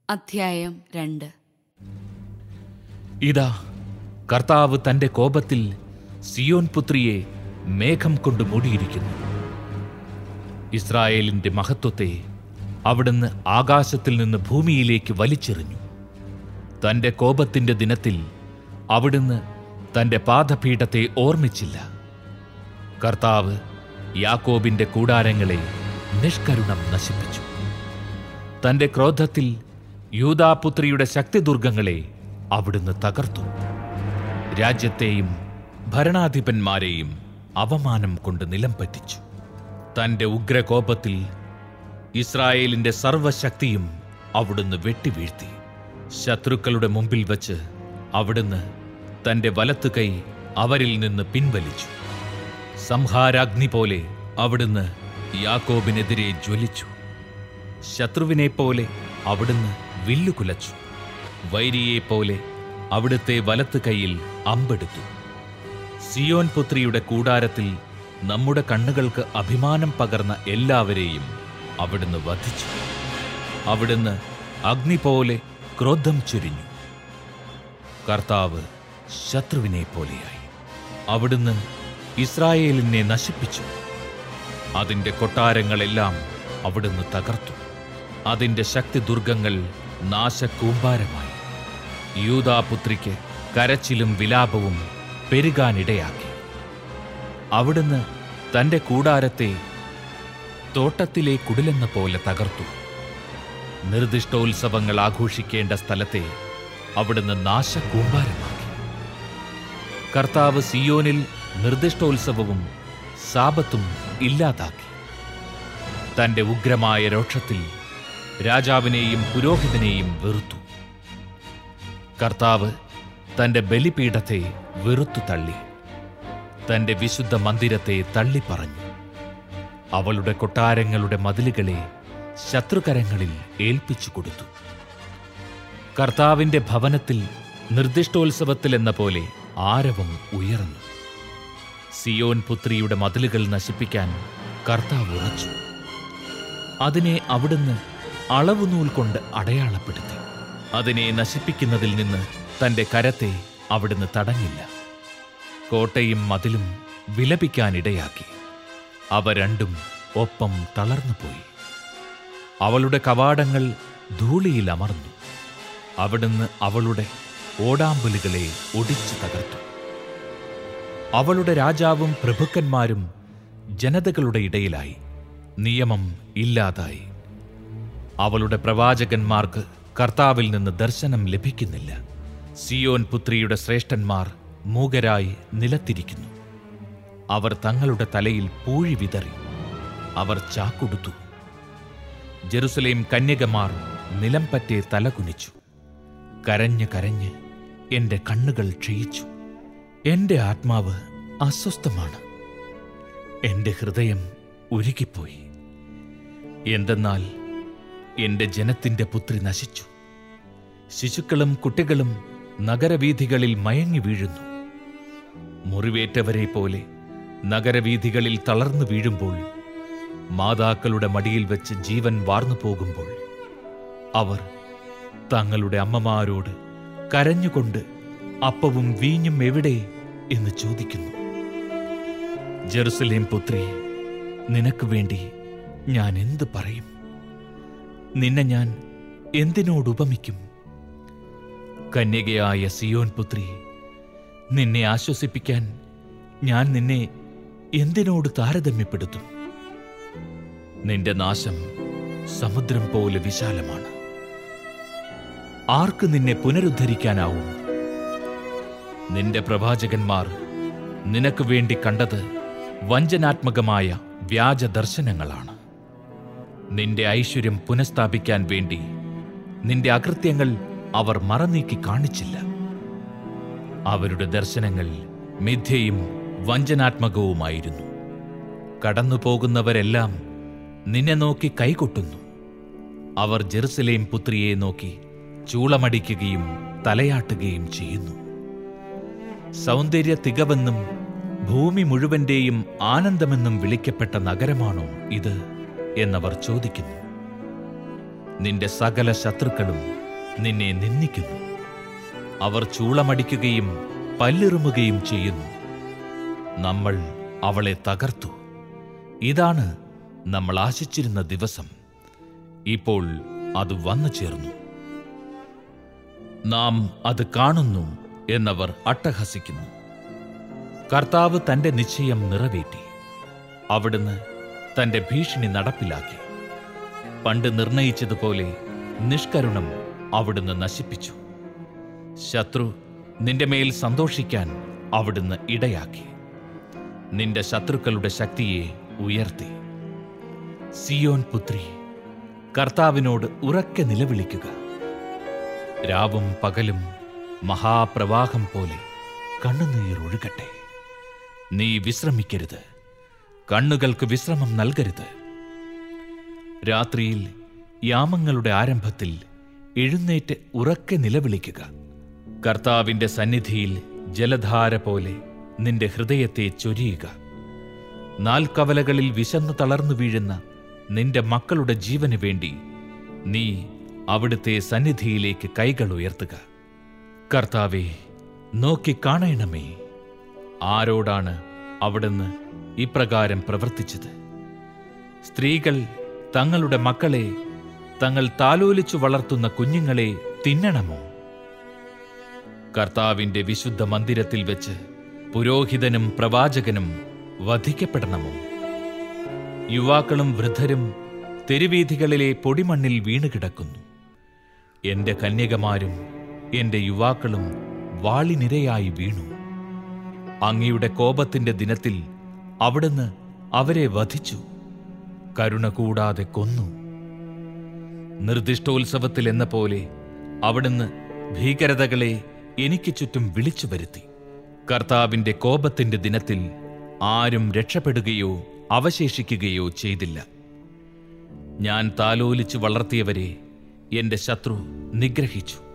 അധ്യായം രണ്ട് ഇതാ കർത്താവ് തന്റെ കോപത്തിൽ സിയോൻ പുത്രിയെ മേഘം കൊണ്ട് മൂടിയിരിക്കുന്നു ഇസ്രായേലിന്റെ മഹത്വത്തെ അവിടുന്ന് ആകാശത്തിൽ നിന്ന് ഭൂമിയിലേക്ക് വലിച്ചെറിഞ്ഞു തന്റെ കോപത്തിന്റെ ദിനത്തിൽ അവിടുന്ന് തന്റെ പാദപീഠത്തെ ഓർമ്മിച്ചില്ല കർത്താവ് യാക്കോബിന്റെ കൂടാരങ്ങളെ നിഷ്കരുണം നശിപ്പിച്ചു തന്റെ ക്രോധത്തിൽ യൂദാപുത്രിയുടെ ശക്തിദുർഗങ്ങളെ അവിടുന്ന് തകർത്തു രാജ്യത്തെയും ഭരണാധിപന്മാരെയും അവമാനം കൊണ്ട് നിലം പറ്റിച്ചു തന്റെ ഉഗ്രകോപത്തിൽ ഇസ്രായേലിന്റെ സർവശക്തിയും അവിടുന്ന് വെട്ടിവീഴ്ത്തി ശത്രുക്കളുടെ മുമ്പിൽ വച്ച് അവിടുന്ന് തന്റെ വലത്തുകൈ അവരിൽ നിന്ന് പിൻവലിച്ചു സംഹാരാഗ്നി പോലെ അവിടുന്ന് യാക്കോബിനെതിരെ ജ്വലിച്ചു ശത്രുവിനെപ്പോലെ അവിടുന്ന് വില്ലുകുലച്ചു വൈരിയെപ്പോലെ അവിടുത്തെ വലത്ത് കൈയിൽ അമ്പെടുത്തു സിയോൻ പുത്രിയുടെ കൂടാരത്തിൽ നമ്മുടെ കണ്ണുകൾക്ക് അഭിമാനം പകർന്ന എല്ലാവരെയും അവിടുന്ന് വധിച്ചു അവിടുന്ന് അഗ്നി പോലെ ക്രോധം ചൊരിഞ്ഞു കർത്താവ് ശത്രുവിനെ പോലെയായി അവിടുന്ന് ഇസ്രായേലിനെ നശിപ്പിച്ചു അതിന്റെ കൊട്ടാരങ്ങളെല്ലാം അവിടുന്ന് തകർത്തു അതിന്റെ ശക്തിദുർഗങ്ങൾ നാശകൂമ്പാരമായി യൂദാപുത്രിക്ക് കരച്ചിലും വിലാപവും പെരുകാനിടയാക്കി അവിടുന്ന് തന്റെ കൂടാരത്തെ തോട്ടത്തിലെ കുടിലെന്ന പോലെ തകർത്തു നിർദ്ദിഷ്ടോത്സവങ്ങൾ ആഘോഷിക്കേണ്ട സ്ഥലത്തെ അവിടുന്ന് നാശകൂമ്പാരമാക്കി കർത്താവ് സിയോനിൽ നിർദ്ദിഷ്ടോത്സവവും സാപത്തും ഇല്ലാതാക്കി തന്റെ ഉഗ്രമായ രോക്ഷത്തിൽ രാജാവിനെയും പുരോഹിതനെയും വെറുത്തു കർത്താവ് തന്റെ ബലിപീഠത്തെ വെറുത്തു തള്ളി തന്റെ വിശുദ്ധ മന്ദിരത്തെ തള്ളിപ്പറഞ്ഞു അവളുടെ കൊട്ടാരങ്ങളുടെ മതിലുകളെ ശത്രുകരങ്ങളിൽ ഏൽപ്പിച്ചു കൊടുത്തു കർത്താവിന്റെ ഭവനത്തിൽ നിർദ്ദിഷ്ടോത്സവത്തിൽ എന്ന പോലെ ആരവം ഉയർന്നു സിയോൻ പുത്രിയുടെ മതിലുകൾ നശിപ്പിക്കാൻ കർത്താവ് ഉറച്ചു അതിനെ അവിടുന്ന് അളവുനൂൽ കൊണ്ട് അടയാളപ്പെടുത്തി അതിനെ നശിപ്പിക്കുന്നതിൽ നിന്ന് തന്റെ കരത്തെ അവിടുന്ന് തടഞ്ഞില്ല കോട്ടയും മതിലും വിലപിക്കാനിടയാക്കി അവ രണ്ടും ഒപ്പം തളർന്നുപോയി അവളുടെ കവാടങ്ങൾ ധൂളിയിൽ അമർന്നു അവിടുന്ന് അവളുടെ ഓടാമ്പലുകളെ ഒടിച്ചു തകർത്തു അവളുടെ രാജാവും പ്രഭുക്കന്മാരും ജനതകളുടെ ഇടയിലായി നിയമം ഇല്ലാതായി അവളുടെ പ്രവാചകന്മാർക്ക് കർത്താവിൽ നിന്ന് ദർശനം ലഭിക്കുന്നില്ല സിയോൻ പുത്രിയുടെ ശ്രേഷ്ഠന്മാർ മൂകരായി നിലത്തിരിക്കുന്നു അവർ തങ്ങളുടെ തലയിൽ പൂഴി വിതറി അവർ ചാക്കുടുത്തു ജെറുസലേം കന്യകമാർ നിലം പറ്റേ തലകുനിച്ചു കരഞ്ഞ് കരഞ്ഞ് എന്റെ കണ്ണുകൾ ക്ഷയിച്ചു എന്റെ ആത്മാവ് അസ്വസ്ഥമാണ് എന്റെ ഹൃദയം ഉരുകിപ്പോയി എന്തെന്നാൽ എന്റെ ജനത്തിന്റെ പുത്രി നശിച്ചു ശിശുക്കളും കുട്ടികളും നഗരവീഥികളിൽ മയങ്ങി വീഴുന്നു മുറിവേറ്റവരെ പോലെ നഗരവീഥികളിൽ തളർന്നു വീഴുമ്പോൾ മാതാക്കളുടെ മടിയിൽ വെച്ച് ജീവൻ വാർന്നു പോകുമ്പോൾ അവർ തങ്ങളുടെ അമ്മമാരോട് കരഞ്ഞുകൊണ്ട് അപ്പവും വീഞ്ഞും എവിടെ എന്ന് ചോദിക്കുന്നു ജെറുസലേം പുത്രി നിനക്ക് വേണ്ടി ഞാൻ എന്ത് പറയും നിന്നെ ഞാൻ എന്തിനോട് ഉപമിക്കും കന്യകയായ സിയോൻ പുത്രി നിന്നെ ആശ്വസിപ്പിക്കാൻ ഞാൻ നിന്നെ എന്തിനോട് താരതമ്യപ്പെടുത്തും നിന്റെ നാശം സമുദ്രം പോലെ വിശാലമാണ് ആർക്ക് നിന്നെ പുനരുദ്ധരിക്കാനാവും നിന്റെ പ്രവാചകന്മാർ നിനക്ക് വേണ്ടി കണ്ടത് വഞ്ചനാത്മകമായ വ്യാജ ദർശനങ്ങളാണ് നിന്റെ ഐശ്വര്യം പുനഃസ്ഥാപിക്കാൻ വേണ്ടി നിന്റെ അകൃത്യങ്ങൾ അവർ മറനീക്കി കാണിച്ചില്ല അവരുടെ ദർശനങ്ങൾ മിഥ്യയും വഞ്ചനാത്മകവുമായിരുന്നു കടന്നുപോകുന്നവരെല്ലാം നിന്നെ നോക്കി കൈകൊട്ടുന്നു അവർ ജെറുസലേം പുത്രിയെ നോക്കി ചൂളമടിക്കുകയും തലയാട്ടുകയും ചെയ്യുന്നു സൗന്ദര്യ തികവെന്നും ഭൂമി മുഴുവന്റെയും ആനന്ദമെന്നും വിളിക്കപ്പെട്ട നഗരമാണോ ഇത് എന്നവർ ചോദിക്കുന്നു നിന്റെ സകല ശത്രുക്കളും നിന്നെ നിന്ദിക്കുന്നു അവർ ചൂളമടിക്കുകയും പല്ലിറുമുകയും ചെയ്യുന്നു നമ്മൾ അവളെ തകർത്തു ഇതാണ് നമ്മൾ ആശിച്ചിരുന്ന ദിവസം ഇപ്പോൾ അത് വന്നു ചേർന്നു നാം അത് കാണുന്നു എന്നവർ അട്ടഹസിക്കുന്നു കർത്താവ് തന്റെ നിശ്ചയം നിറവേറ്റി അവിടുന്ന് തന്റെ ഭീഷണി നടപ്പിലാക്കി പണ്ട് നിർണയിച്ചതുപോലെ നിഷ്കരുണം അവിടുന്ന് നശിപ്പിച്ചു ശത്രു നിന്റെ മേൽ സന്തോഷിക്കാൻ അവിടുന്ന് ഇടയാക്കി നിന്റെ ശത്രുക്കളുടെ ശക്തിയെ ഉയർത്തി സിയോൻ പുത്രി കർത്താവിനോട് ഉറക്കെ നിലവിളിക്കുക രാവും പകലും മഹാപ്രവാഹം പോലെ കണ്ണുനീർ ഒഴുകട്ടെ നീ വിശ്രമിക്കരുത് കണ്ണുകൾക്ക് വിശ്രമം നൽകരുത് രാത്രിയിൽ യാമങ്ങളുടെ ആരംഭത്തിൽ എഴുന്നേറ്റ് ഉറക്കെ നിലവിളിക്കുക കർത്താവിന്റെ സന്നിധിയിൽ ജലധാര പോലെ നിന്റെ ഹൃദയത്തെ ചൊരിയുക നാൽക്കവലകളിൽ വിശന്നു തളർന്നു വീഴുന്ന നിന്റെ മക്കളുടെ ജീവന് വേണ്ടി നീ അവിടുത്തെ സന്നിധിയിലേക്ക് കൈകൾ ഉയർത്തുക കർത്താവെ നോക്കി കാണണമേ ആരോടാണ് അവിടുന്ന് ഇപ്രകാരം പ്രവർത്തിച്ചത് സ്ത്രീകൾ തങ്ങളുടെ മക്കളെ തങ്ങൾ താലോലിച്ചു വളർത്തുന്ന കുഞ്ഞുങ്ങളെ തിന്നണമോ കർത്താവിന്റെ വിശുദ്ധ മന്ദിരത്തിൽ വെച്ച് പുരോഹിതനും പ്രവാചകനും വധിക്കപ്പെടണമോ യുവാക്കളും വൃദ്ധരും തെരുവീഥികളിലെ പൊടിമണ്ണിൽ വീണുകിടക്കുന്നു എന്റെ കന്യകമാരും എന്റെ യുവാക്കളും വാളിനിരയായി വീണു അങ്ങയുടെ കോപത്തിന്റെ ദിനത്തിൽ അവിടുന്ന് അവരെ വധിച്ചു കരുണ കൂടാതെ കൊന്നു നിർദ്ദിഷ്ടോത്സവത്തിൽ എന്ന പോലെ അവിടുന്ന് ഭീകരതകളെ എനിക്ക് ചുറ്റും വിളിച്ചു വരുത്തി കർത്താവിന്റെ കോപത്തിന്റെ ദിനത്തിൽ ആരും രക്ഷപ്പെടുകയോ അവശേഷിക്കുകയോ ചെയ്തില്ല ഞാൻ താലോലിച്ചു വളർത്തിയവരെ എന്റെ ശത്രു നിഗ്രഹിച്ചു